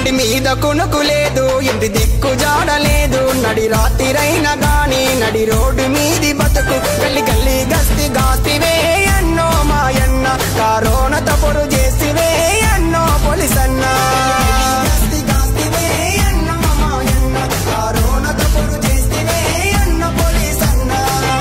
కంటి మీద కునుకు లేదు ఇంటి దిక్కు జాడలేదు నడి రాత్రిరైనా గాని నడి రోడ్డు మీది బతుకు గల్లి గల్లి గస్తి గాస్తివే అన్నో మాయన్న కారోన తప్పుడు చేసివే అన్నో పొలిసన్న గస్తి గాస్తివే అన్నో మాయన్న కారోన తప్పుడు చేసివే అన్నో పొలిసన్న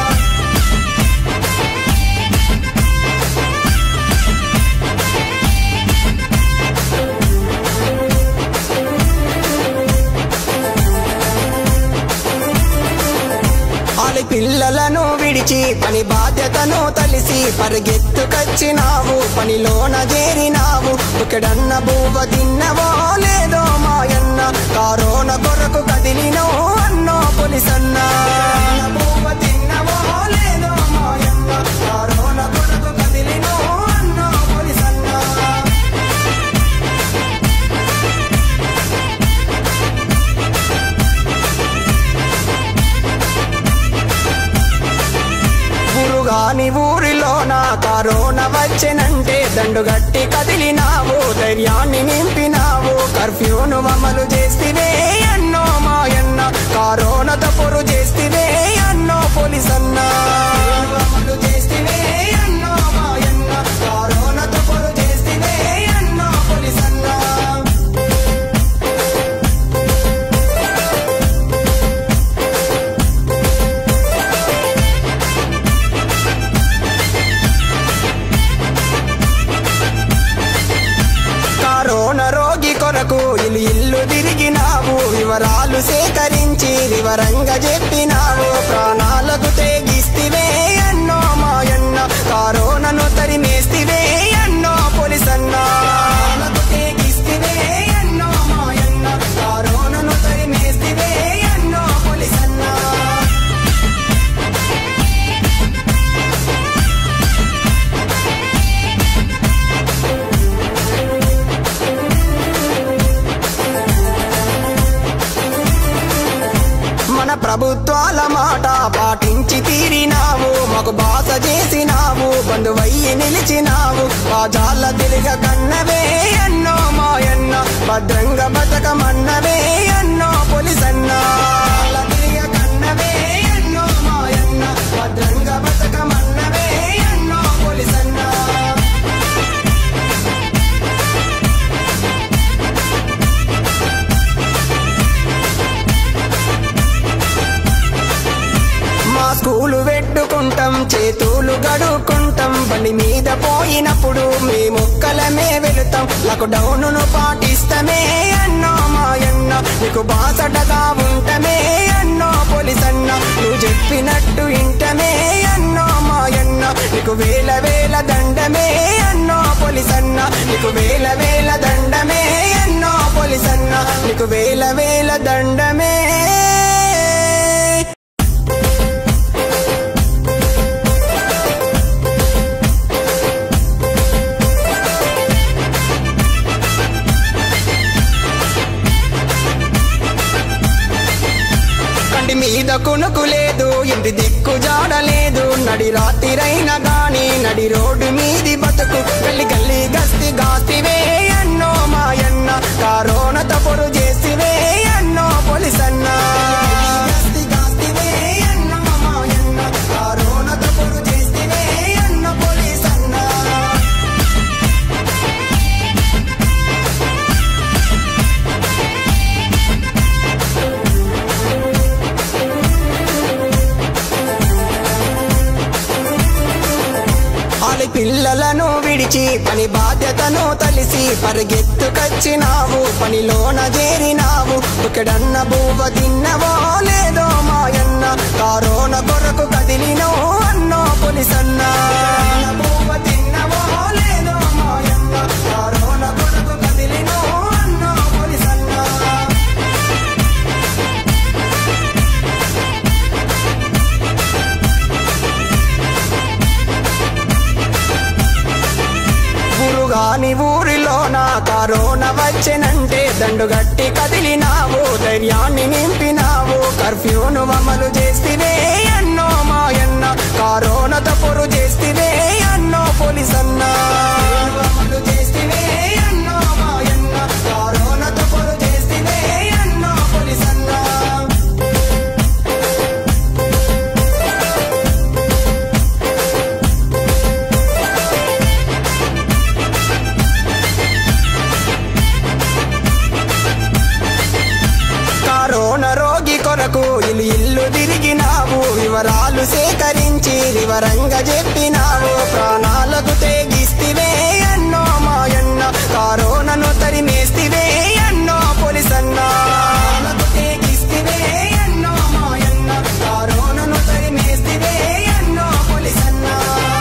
ఆలి పిల్లలను విడిచి పని బాధ్యతను తలిసి పరిగెత్తుకొచ్చినావు పనిలోన చేరినావు ఒకడన్న బువ్వ తిన్నవో లేదో మాయన్న కారోన కొరకు కదిలినో అన్నో పొలిసన్న బువ్వ తిన్నవో లేదో మాయన్న కారోన కొరకు కదిలినో అన్నో పొలిసన్న గురుగాని ఊరిలోన కరోనా వచ్చెనంటే దండుగట్టి కదిలినావు ధైర్యాన్ని నింపినావు కర్ఫ్యూను అమలు చేస్తివే అన్నో మాయన్న కరోనా తప్పుడు చేస్తివే అన్నో పోలీసన్న అమలు చేస్తివే అన్నో మాయన్న కరోనా తప్పుడు చేస్తివే అన్నో పోలీసన్న కరోనా రోగి కొరకు ఇల్లు ఇల్లు తిరిగినావు వివరాలు సేకరించి వివరంగా చెప్పినావు ప్రాణాలకు తెగిస్తివే అన్నో మాయన్న కరోనాను తరిమేస్తివే అన్నో పోలీసన్న ప్రాణాలకు తెగిస్తివే అన్నో మాయన్న కరోనాను తరిమేస్తివే అన్నో పోలీసన్న మన ప్రభుత్వాల మాట పాటించి తీరినావు మాకు బాస చేసినావు బంధువయ్యి నిలిచినావు బాజాల తిరిగ కన్నవే అన్నో మాయన్న భద్రంగా బతకమన్నవే అన్నో పొలిసన్న తిరిగ కన్నవే అన్నో మాయన్న భద్రంగా బతకమన్నవే అన్నో పొలిసన్న మా స్కూలు పెట్టుకుంటాం చేతులు గడుకుంటాం బండి మీద పోయినప్పుడు మీ ముక్కలమే వెళుతాం లాక్డౌన్ ను పాటిస్తమే అన్నో మాయన్న నీకు బాసటగా ఉంటమే అన్నో పోలీసన్న నువ్వు చెప్పినట్టు ఇంటమే అన్నో మాయన్న నీకు వేల వేల దండమే అన్నో పోలీసన్న నీకు వేల వేల దండమే అన్నో పోలీసన్న నీకు వేల వేల దండమే కంటి మీద కునుకు లేదు ఇంటి దిక్కు జాడలేదు నడి రాత్రిరైనా గాని నడి రోడ్డు మీది బతుకు గల్లి గల్లి గస్తి గాస్తివే అన్నో మాయన్న కారోన తప్పుడు చేసివే అన్నో పోలీసన్న గస్తి గాస్తివే అన్నో మాయన్న కారోన తప్పుడు చేసివే అన్నో పోలీసన్న ఆలి పిల్లలను విడిచి పని బాధ్యతను తలిసి పరిగెత్తుకొచ్చినావు పనిలోన చేరినావు ఒకడన్న బువ్వ తిన్నవో లేదో మాయన్న కారోన కొరకు కదిలినో అన్నో పొలిసన్న బువ్వ తిన్నవో లేదో మాయన్న కారోన కొరకు కదిలినో అన్నో పొలిసన్న గురుగాని ఊరిలోన కరోనా వచ్చెనంటే దండుగట్టి కదిలినావు ధైర్యాన్ని నింపినావు కర్ఫ్యూను అమలు చేస్తివే అన్నో మాయన్న కరోనా తప్పుడు చేస్తివే అన్నో పోలీసన్న అమలు చేస్తివే అన్నో మాయన్న కరోనా తప్పుడు వివరంగా చెప్పినావు ప్రాణాలకు తెగిస్తివే అన్నో మాయన్న కరోనాను తరిమేస్తివే అన్నో పోలీసన్నా ప్రాణాలకు తెగిస్తివే అన్నో మాయన్న కరోనాను తరిమేస్తివే అన్నో పోలీసన్నా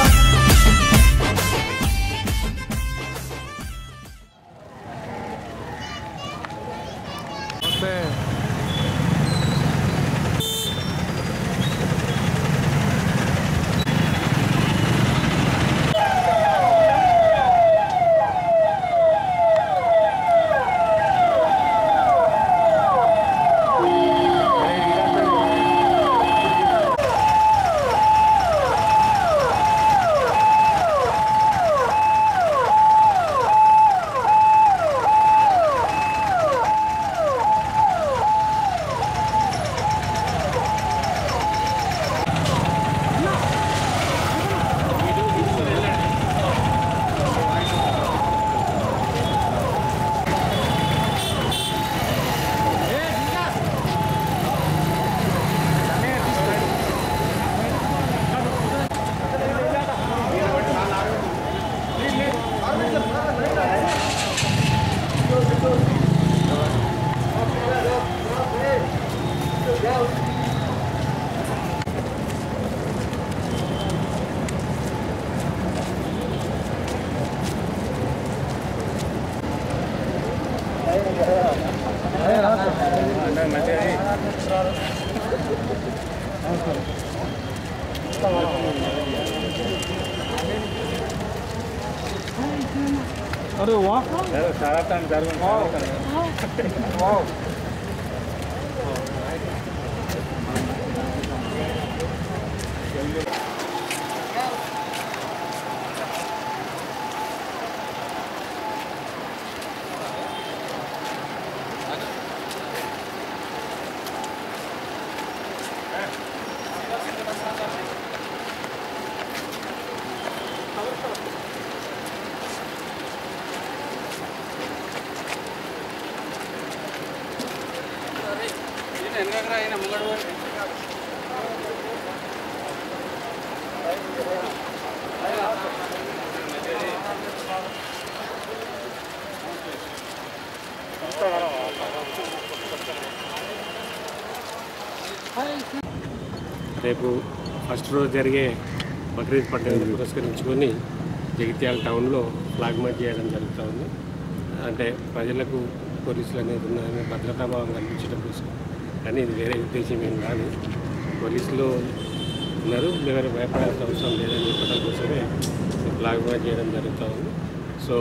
రేపు ఫస్ట్ రోజు జరిగే బక్రీద్ పండుగను పురస్కరించుకొని జగిత్యాల టౌన్లో ఫ్లాగ్ మార్చ్ చేయడం జరుగుతూ ఉంది అంటే ప్రజలకు పోలీసులు అనేది ఉన్నారని భద్రతాభావం కల్పించడం కోసం కానీ ఇది వేరే ఉద్దేశం ఏం కాదు పోలీసులు ఉన్నారు ఎవరు భయపడాల్సిన అవసరం లేదని చెప్పడం కోసమే ఈ ఫ్లాగ్ మార్చ్ చేయడం జరుగుతూ ఉంది సో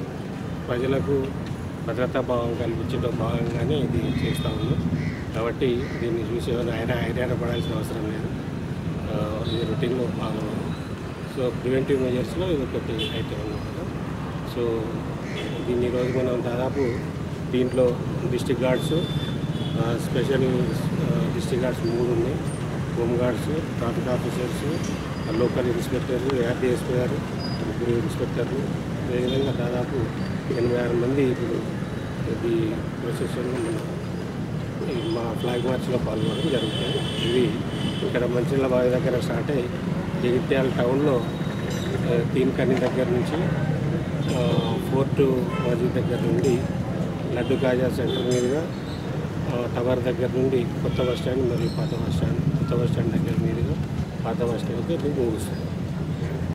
ప్రజలకు భద్రతా భావం కల్పించడం భాగంగానే ఇది చేస్తూ ఉన్నాం కాబట్టి దీన్ని చూసి ఎవరు హైరా హైరాణ పడాల్సిన అవసరం లేదు ఆ, ఇది రొటీన్లో భాగం సో ప్రివెంటివ్ మెజర్స్లో ఇది ఒకటి అయితే అన్నమాట సో దీన్ని ఈరోజు మనం దాదాపు దీంట్లో district guards special district guards మూడు ఉన్నాయి home guards traffic officers local ఇన్స్పెక్టర్లు ఏఆర్డిఎస్పీ గారు ముగ్గురు ఇన్స్పెక్టర్లు అదేవిధంగా దాదాపు ఎనభై ఆరు మంది ఇప్పుడు ఈ ప్రొసెషన్లో మన ఈ మా ఫ్లాగ్ మార్చ్లో పాల్గొనడం జరుగుతుంది ఇది ఇక్కడ మంచిర్యాల బావి దగ్గర స్టార్ట్ అయ్యి జగిత్యాల టౌన్లో ఆ, తీన్ కని దగ్గర నుంచి ఆ, ఫోర్ట్ మస్జిద్ దగ్గర నుండి లడ్డు కాజా సెంటర్ మీదుగా ఆ, టవర్ దగ్గర నుండి కొత్త బస్ స్టాండ్ మరియు పాత బస్ స్టాండ్ కొత్త బస్ స్టాండ్ దగ్గర మీదుగా పాత బస్ స్టాండ్కి ఇది ముగుస్తుంది